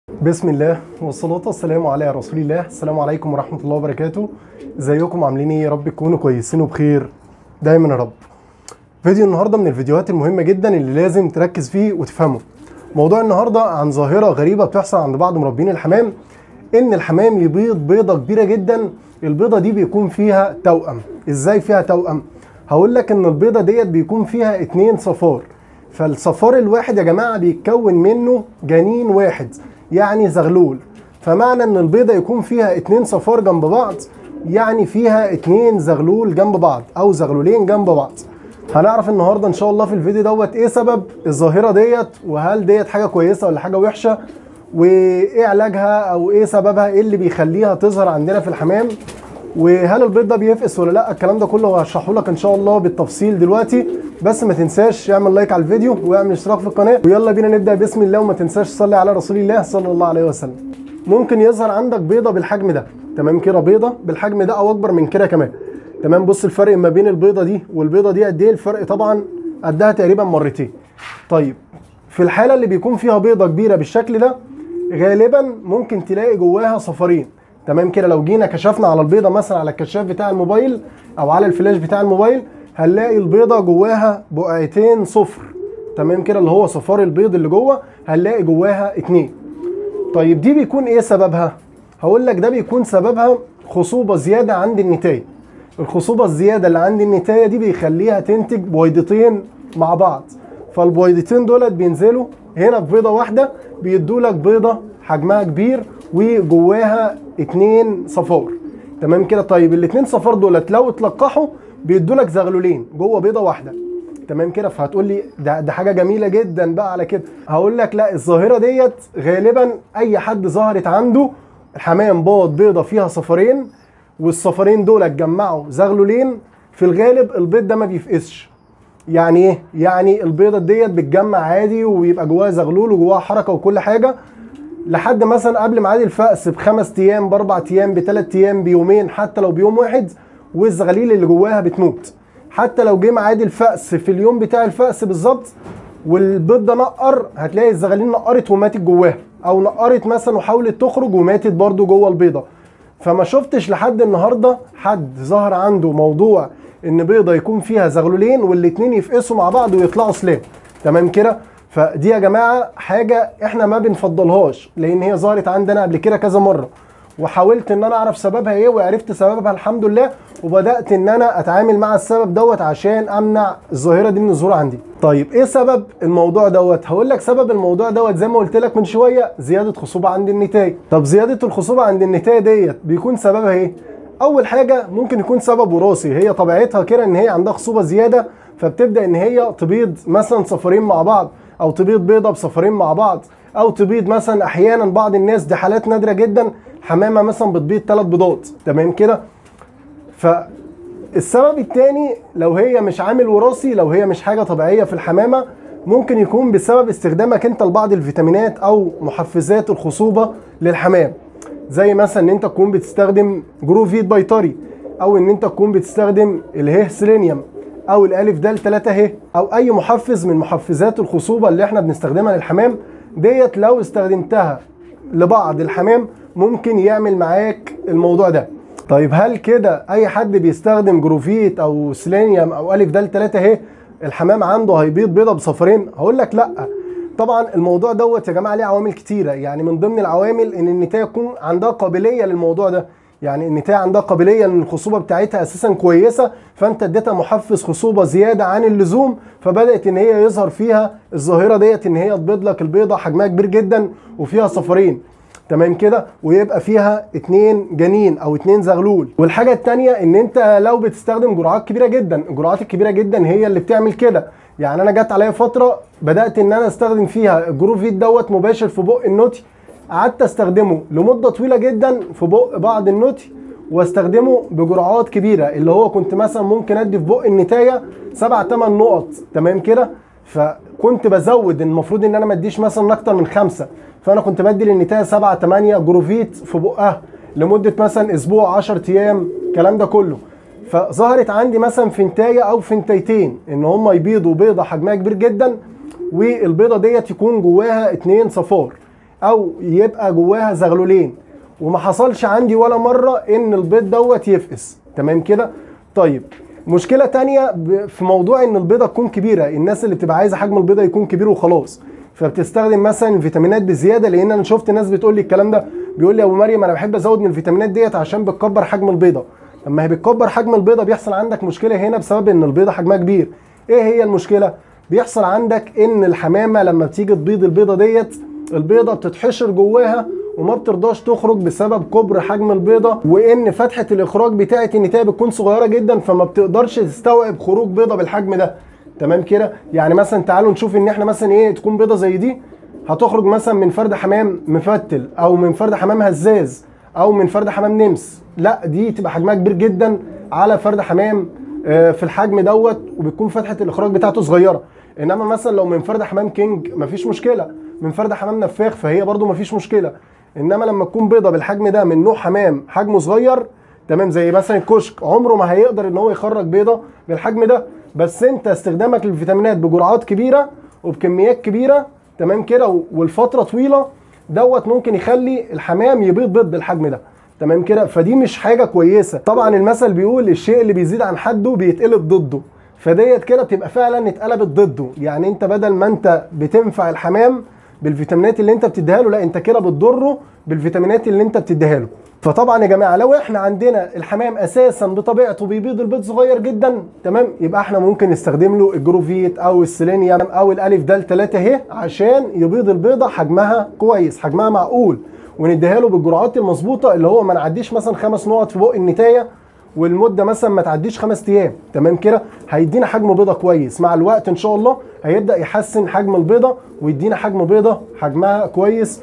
بسم الله والصلاة والسلام على رسول الله السلام عليكم ورحمة الله وبركاته ازيكم عاملين ايه يا رب تكونوا كويسين وبخير دايما يا رب فيديو النهاردة من الفيديوهات المهمة جدا اللي لازم تركز فيه وتفهمه موضوع النهاردة عن ظاهرة غريبة بتحصل عند بعض مربين الحمام ان الحمام يبيض بيضة كبيرة جدا البيضة دي بيكون فيها توأم ازاي فيها توأم هقول لك ان البيضة ديت بيكون فيها اتنين صفار فالصفار الواحد يا جماعة بيتكون منه جنين واحد يعني زغلول فمعنى ان البيضة يكون فيها اتنين صفار جنب بعض يعني فيها اتنين زغلول جنب بعض او زغلولين جنب بعض هنعرف النهارده ان شاء الله في الفيديو دوت ايه سبب الظاهرة ديت وهل ديت حاجة كويسة ولا حاجة وحشة وايه علاجها او ايه سببها ايه اللي بيخليها تظهر عندنا في الحمام وهل البيض ده بيفقس ولا لا الكلام ده كله هشرحه لك ان شاء الله بالتفصيل دلوقتي بس ما تنساش اعمل لايك على الفيديو واعمل اشتراك في القناه ويلا بينا نبدا بسم الله وما تنساش تصلي على رسول الله صلى الله عليه وسلم ممكن يظهر عندك بيضه بالحجم ده تمام كده بيضه بالحجم ده او اكبر من كده كمان تمام بص الفرق ما بين البيضه دي والبيضه دي قد ايه الفرق طبعا قدها تقريبا مرتين طيب في الحاله اللي بيكون فيها بيضه كبيره بالشكل ده غالبا ممكن تلاقي جواها صفارين تمام كده لو جينا كشفنا على البيضه مثلا على الكشاف بتاع الموبايل او على الفلاش بتاع الموبايل هنلاقي البيضه جواها بقعتين صفر تمام كده اللي هو صفار البيض اللي جوه هنلاقي جواها اتنين طيب دي بيكون ايه سببها هقول لك ده بيكون سببها خصوبه زياده عند النتايه الخصوبه الزياده اللي عند النتايه دي بيخليها تنتج بويضتين مع بعض فالبويضتين دولت بينزلوا هنا في بيضه واحده بيدوا لك بيضه حجمها كبير وجواها اتنين صفار تمام كده طيب الاتنين صفار دولت لو اتلقحوا بيدوا لك زغلولين جوه بيضه واحده تمام كده فهتقول لي ده ده حاجه جميله جدا بقى على كده هقول لك لا الظاهره ديت غالبا اي حد ظهرت عنده الحمام باض بيضه فيها صفارين والصفارين دول اتجمعوا زغلولين في الغالب البيض ده ما بيفقسش يعني ايه يعني البيضه ديت بتجمع عادي ويبقى جواها زغلول وجواها حركه وكل حاجه لحد مثلا قبل ميعاد الفأس بخمس ايام باربع ايام بثلاث ايام بيومين حتى لو بيوم واحد والزغاليل اللي جواها بتموت حتى لو جه ميعاد الفأس في اليوم بتاع الفأس بالظبط والبيض ده نقر هتلاقي الزغاليل نقرت وماتت جواها او نقرت مثلا وحاولت تخرج وماتت برده جوه البيضه فما شفتش لحد النهارده حد ظهر عنده موضوع ان بيضه يكون فيها زغلولين والاتنين يفقسوا مع بعض ويطلعوا سلام تمام كده فدي يا جماعه حاجه احنا ما بنفضلهاش لان هي ظهرت عندنا قبل كده كذا مره وحاولت ان انا اعرف سببها ايه وعرفت سببها الحمد لله وبدات ان انا اتعامل مع السبب دوت عشان امنع الظاهره دي من الظهور عندي طيب ايه سبب الموضوع دوت هقول لك سبب الموضوع دوت زي ما قلت لك من شويه زياده خصوبه عند النتايه طب زياده الخصوبه عند النتايه ديت بيكون سببها ايه اول حاجه ممكن يكون سبب وراثي هي طبيعتها كده ان هي عندها خصوبه زياده فبتبدا ان هي تبيض مثلا صفارين مع بعض او تبيض بيضه بصفارين مع بعض او تبيض مثلا احيانا بعض الناس دي حالات نادره جدا حمامه مثلا بتبيض ثلاث بيضات تمام كده فالسبب الثاني لو هي مش عامل وراثي لو هي مش حاجه طبيعيه في الحمامه ممكن يكون بسبب استخدامك انت لبعض الفيتامينات او محفزات الخصوبه للحمام زي مثلا ان انت تكون بتستخدم جروفيت بيطري او ان انت تكون بتستخدم الهيه سيلينيوم او الالف د 3 ه او اي محفز من محفزات الخصوبه اللي احنا بنستخدمها للحمام ديت لو استخدمتها لبعض الحمام ممكن يعمل معاك الموضوع ده طيب هل كده اي حد بيستخدم جروفيت او سيلينيوم او الف د 3 ه الحمام عنده هيبيض بيضه بصفرين هقول لك لا طبعا الموضوع دوت يا جماعه ليه عوامل كتيره يعني من ضمن العوامل ان النتايه تكون عندها قابليه للموضوع ده يعني النتايه عندها قابليه ان الخصوبه بتاعتها اساسا كويسه فانت اديتها محفز خصوبه زياده عن اللزوم فبدات ان هي يظهر فيها الظاهره ديت ان هي تبيض لك البيضه حجمها كبير جدا وفيها صفرين تمام كده ويبقى فيها اتنين جنين او اتنين زغلول والحاجه التانية ان انت لو بتستخدم جرعات كبيره جدا الجرعات الكبيره جدا هي اللي بتعمل كده يعني انا جت عليا فتره بدات ان انا استخدم فيها الجروفيت دوت مباشر في بق النوتي قعدت استخدمه لمده طويله جدا في بق بعض النوتي واستخدمه بجرعات كبيره اللي هو كنت مثلا ممكن ادي في بق النتايه سبع ثمان نقط تمام كده فكنت بزود المفروض ان انا ما اديش مثلا اكتر من خمسه فانا كنت بدي للنتايه سبعة ثمانية جروفيت في بقها لمده مثلا اسبوع 10 ايام الكلام ده كله فظهرت عندي مثلا فنتايه او فنتايتين ان هم يبيضوا بيضه حجمها كبير جدا والبيضه ديت يكون جواها اتنين صفار او يبقى جواها زغلولين وما حصلش عندي ولا مره ان البيض دوت يفقس تمام كده طيب مشكله تانية ب- في موضوع ان البيضه تكون كبيره الناس اللي بتبقى عايزه حجم البيضه يكون كبير وخلاص فبتستخدم مثلا الفيتامينات بزياده لان انا شفت ناس بتقول لي الكلام ده بيقول لي يا ابو مريم انا بحب ازود من الفيتامينات ديت عشان بتكبر حجم البيضه لما هي بتكبر حجم البيضه بيحصل عندك مشكله هنا بسبب ان البيضه حجمها كبير ايه هي المشكله بيحصل عندك ان الحمامه لما بتيجي تبيض البيضه ديت البيضه بتتحشر جواها وما بترضاش تخرج بسبب كبر حجم البيضه وان فتحه الاخراج بتاعه النتايه بتكون صغيره جدا فما بتقدرش تستوعب خروج بيضه بالحجم ده تمام كده يعني مثلا تعالوا نشوف ان احنا مثلا ايه تكون بيضه زي دي هتخرج مثلا من فرد حمام مفتل او من فرد حمام هزاز او من فرد حمام نمس لا دي تبقى حجمها كبير جدا على فرد حمام آه، في الحجم دوت وبتكون فتحه الاخراج بتاعته صغيره انما مثلا لو من فرد حمام كينج مفيش مشكله من فرد حمام نفاخ فهي برضو مفيش مشكله انما لما تكون بيضه بالحجم ده من نوع حمام حجمه صغير تمام زي مثلا الكشك عمره ما هيقدر ان هو يخرج بيضه بالحجم ده بس انت استخدامك للفيتامينات بجرعات كبيره وبكميات كبيره تمام كده و- والفتره طويله دوت ممكن يخلي الحمام يبيض بيض بالحجم ده تمام كده فدي مش حاجه كويسه طبعا المثل بيقول الشيء اللي بيزيد عن حده بيتقلب ضده فديت كده بتبقى فعلا اتقلبت ضده يعني انت بدل ما انت بتنفع الحمام بالفيتامينات اللي انت بتديها له لا انت كده بتضره بالفيتامينات اللي انت بتديها له فطبعا يا جماعه لو احنا عندنا الحمام اساسا بطبيعته بيبيض البيض صغير جدا تمام يبقى احنا ممكن نستخدم له الجروفيت او السيلينيوم او الالف دال 3 اهي عشان يبيض البيضه حجمها كويس حجمها معقول ونديها له بالجرعات المظبوطه اللي هو ما نعديش مثلا خمس نقط في بق النتايه والمده مثلا ما تعديش خمس ايام تمام كده هيدينا حجم بيضه كويس مع الوقت ان شاء الله هيبدا يحسن حجم البيضه ويدينا حجم بيضه حجمها كويس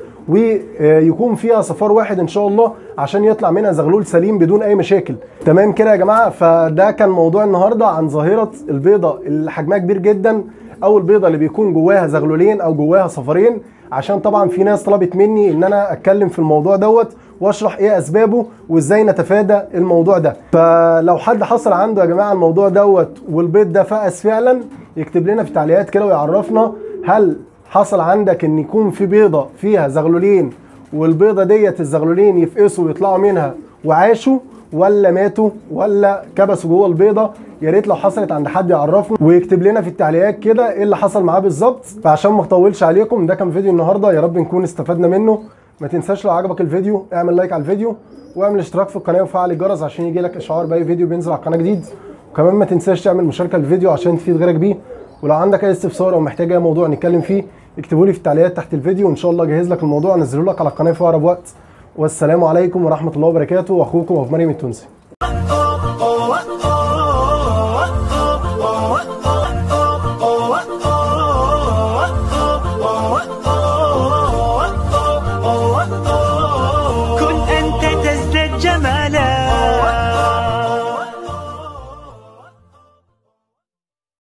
ويكون فيها صفار واحد ان شاء الله عشان يطلع منها زغلول سليم بدون اي مشاكل تمام كده يا جماعه فده كان موضوع النهارده عن ظاهره البيضه اللي حجمها كبير جدا او البيضه اللي بيكون جواها زغلولين او جواها صفرين عشان طبعا في ناس طلبت مني ان انا اتكلم في الموضوع دوت واشرح ايه اسبابه وازاي نتفادى الموضوع ده فلو حد حصل عنده يا جماعه الموضوع دوت والبيض ده فقس فعلا يكتب لنا في التعليقات كده ويعرفنا هل حصل عندك ان يكون في بيضه فيها زغلولين والبيضه ديت الزغلولين يفقسوا ويطلعوا منها وعاشوا ولا ماتوا ولا كبسوا جوه البيضه يا ريت لو حصلت عند حد يعرفنا ويكتب لنا في التعليقات كده ايه اللي حصل معاه بالظبط فعشان ما اطولش عليكم ده كان فيديو النهارده يا رب نكون استفدنا منه ما تنساش لو عجبك الفيديو اعمل لايك على الفيديو واعمل اشتراك في القناه وفعل الجرس عشان يجي لك اشعار باي فيديو بينزل على القناه جديد وكمان ما تنساش تعمل مشاركه للفيديو عشان تفيد غيرك بيه ولو عندك اي استفسار او محتاج اي موضوع نتكلم فيه اكتبوا لي في التعليقات تحت الفيديو وان شاء الله اجهز لك الموضوع انزله لك على القناه في اقرب وقت والسلام عليكم ورحمه الله وبركاته واخوكم ابو مريم التونسي